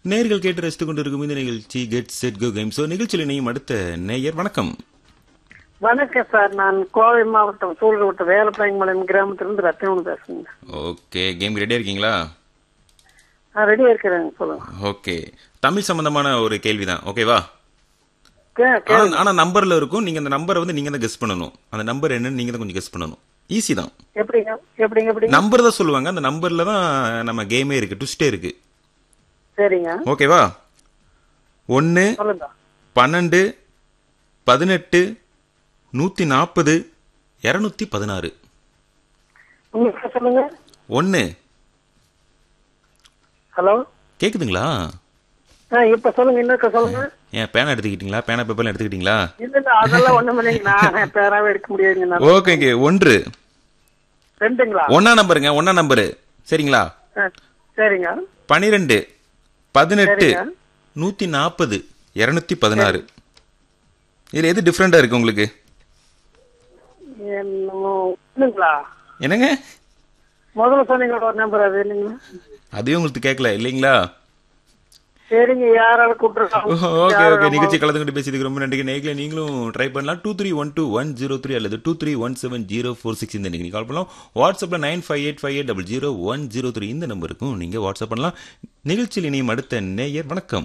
நேர்கள் கேட்டு ரசித்துக் கொண்டிருக்கும் இந்த நிகழ்ச்சி get set go game show நிகழ்ச்சியில் இணையும் அடுத்த நேயர் வணக்கம் வணக்கம் சார் நான் கோவை மாவட்டம் சூழல் வேலப்பாயம்பாளையம் கிராமத்திலிருந்து ரத்னவன் பேசுறேங்க ஓகே கேம் ரெடியா இருக்கீங்களா நான் ரெடியா இருக்கிறேங்க சொல்லுங்க ஓகே தமிழ் சம்பந்தமான ஒரு கேள்விதான் ஓகேவா கே- கே- ஆனா- ஆனா நம்பர்ல இருக்கும் நீங்க அந்த நம்பரை வந்து நீங்க தான் கெஸ் பண்ணணும் அந்த நம்பர் என்னன்னு நீங்க தான் கொஞ்சம் கெஸ் பண்ணணும் ஈஸி தான் எப்படிங்க எப்படிங்க எப்படிங்க நம்பர் தான் சொல்லுவாங்க அந்த நம்பர்ல தான் நம்ம கேமே இருக்கு ட்விஸ்டே இருக்கு சரிங்க ஓகேவா ஒன்னு சொல்லுங்க பன்னெண்டு பதினெட்டு நூத்தி நாற்பது இருநூத்தி பதினாறு உங்களுக்கு சொல்லுங்க ஒன்னு ஹலோ கேக்குதுங்களா ஆ இப்ப சொல்லுங்க இன்னொருக்க சொல்லுங்க ஏன் பேனா எடுத்துக்கிட்டீங்களா பேனா பேப்பர்லாம் எடுத்துக்கிட்டீங்களா இல்ல இல்ல அதெல்லாம் ஒண்ணும் இல்லைங்க நான் பேராவே எடுக்க முடியாதுங்க நான் ஓகேங்க ஒன்று ரெண்டுங்களா ஒன்னா நம்பருங்க ஒன்னா நம்பரு சரிங்களா ஆ, சரிங்க பனிரெண்டு பதினெட்டு சரிங்க. நூத்தி நாற்பது இருநூத்தி பதினாறு இதுல எது டிஃப்ரெண்டா இருக்கு உங்களுக்கு என்னமோ இல்லைங்களா என்னங்க முதல்ல சொன்னீங்களா ஒரு நம்பர் அது இல்லைங்களா அதையும் உங்களுக்கு கேட்கல இல்லைங்களா சரிங்க யாரால கூப்பிட்டுருக்காங்க ஓகே ஓகே நிகழ்ச்சி கலந்துக்கிட்டு பேசியதுக்கு ரொம்ப நன்றி நேர்களை நீங்களும் ட்ரை பண்ணலாம் two three one two one zero three அல்லது two three one seven zero four six இந்த நீங்கள் கால் பண்ணலாம் வாட்ஸ்அப்பில் nine five eight five eight double zero one zero three இந்த நம்பருக்கும் நீங்கள் வாட்ஸ்அப் பண்ணலாம் நிகழ்ச்சியில் இனியும் அடுத்த நேயர் வணக்கம்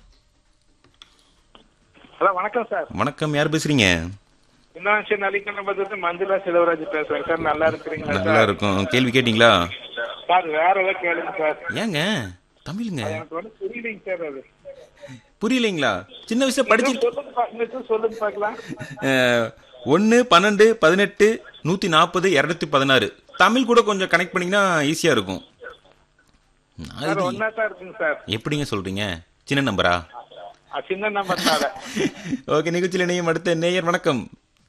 ஹலோ வணக்கம் சார் வணக்கம் யார் பேசுறீங்க இன்னும் நலிக்கணபுரத்து மஞ்சுளா செல்வராஜ் பேசுறேன் சார் நல்லா இருக்கிறீங்களா நல்லா சார் இருக்கும் கேள்வி கேட்டிங்களா சார் வேற ஏதாவது கேளுங்க சார் ஏங்க தமிழுங்க எனக்கு வந்து புரியலைங்க சார் அது புரியலைங்களா சின்ன வயசுல படிச்சு சொல்லுங்க பாக்கலாம் சொல்லுங்க பாக்கலாம் ஒன்று பன்னெண்டு பதினெட்டு நூற்றி நாற்பது இரநூத்தி பதினாறு தமிழ் கூட கொஞ்சம் கனெக்ட் பண்ணீங்கன்னா ஈஸியாக இருக்கும் சார் அது ஒன்னா தான் இருக்குங்க சார் எப்படிங்க சொல்றீங்க சின்ன நம்பரா அஹ் சின்ன நம்பர் சார் ஓகே நிகழ்ச்சியில் இணையும் அடுத்த நேயர் வணக்கம்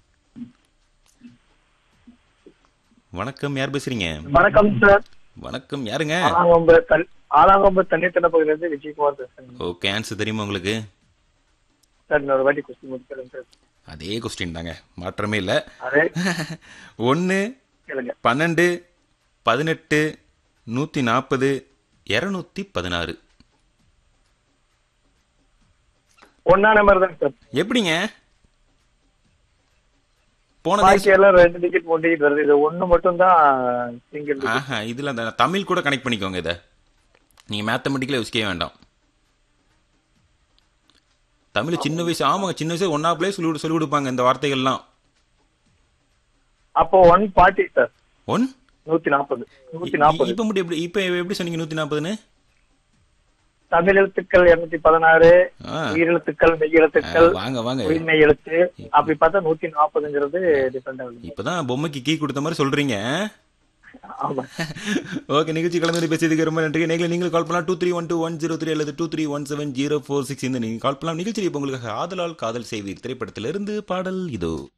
வணக்கம் யார் பேசுறீங்க வணக்கம் சார் வணக்கம் யாருங்க ஆலாங்கொம்பு தன் ஆலாங்கொம்பு தண்ணீர் தினப்பகுதியில இருந்து விஜயகுமார் பேசுறேன் ஓகே ஆன்சர் தெரியுமா உங்களுக்கு சார் இன்னொரு வாட்டி கொஸ்டின் முடிக்கிறேன் சார் அதே கொஸ்டின் தாங்க மாற்றமே இல்லை அதே ஒன்று கேளுங்க பன்னெண்டு பதினெட்டு நூற்றி நாற்பது இரநூத்தி பதினாறு ஒன்னா நம்பர் தான் சார் எப்படிங்க போன பாக்கி எல்லாம் ரெண்டு டிக்கெட் மூணு டிக்கெட் வருது இது ஒண்ணு மட்டும் தான் சிங்கிள் ஆஹா இதுல அந்த தமிழ் கூட கனெக்ட் பண்ணிக்கோங்க இதை நீங்க மேத்தமெட்டிக்கல யோசிக்கவே வேண்டாம் தமிழ் சின்ன வயசு ஆமாங்க சின்ன வயசு ஒன்னா பிளே சொல்லி கொடு- சொல்லி கொடுப்பாங்க இந்த வார்த்தைகள்லாம் அப்போ ஒன் ஃபார்ட்டி சார் ஒன் நூத்தி நாற்பது நூத்தி நாற்பது இப்ப மட்டும் எப்படி இப்ப எப்படி சொன்னீங்க நூத்தி நாற்பதுன்னு தமிழ் எழுத்துக்கள் இருநூத்தி பதினாறு ஆ. உயிரெழுத்துக்கள் மெய்யெழுத்துக்கள் வாங்க வாங்க உயிர்மை எழுத்து அப்படி பார்த்தா நூத்தி நாற்பதுங்கிறது டிஃபரெண்ட் ஆகுது இப்பதான் பொம்மைக்கு கீ கொடுத்த மாதிரி சொல்றீங்க ஆமா ஓகே நிகழ்ச்சி கலந்து பேசியதுக்கு ரொம்ப நன்றி நீங்களும் நீங்கள் கால் பண்ணலாம் two three one two one zero three அல்லது two three one seven zero four six இந்த நீங்க கால் பண்ணலாம் நிகழ்ச்சியில் இப்போ உங்களுக்கு ஆதலால் காதல் செய்வீர் திரைப்படத்திலிருந்து பாடல் இதோ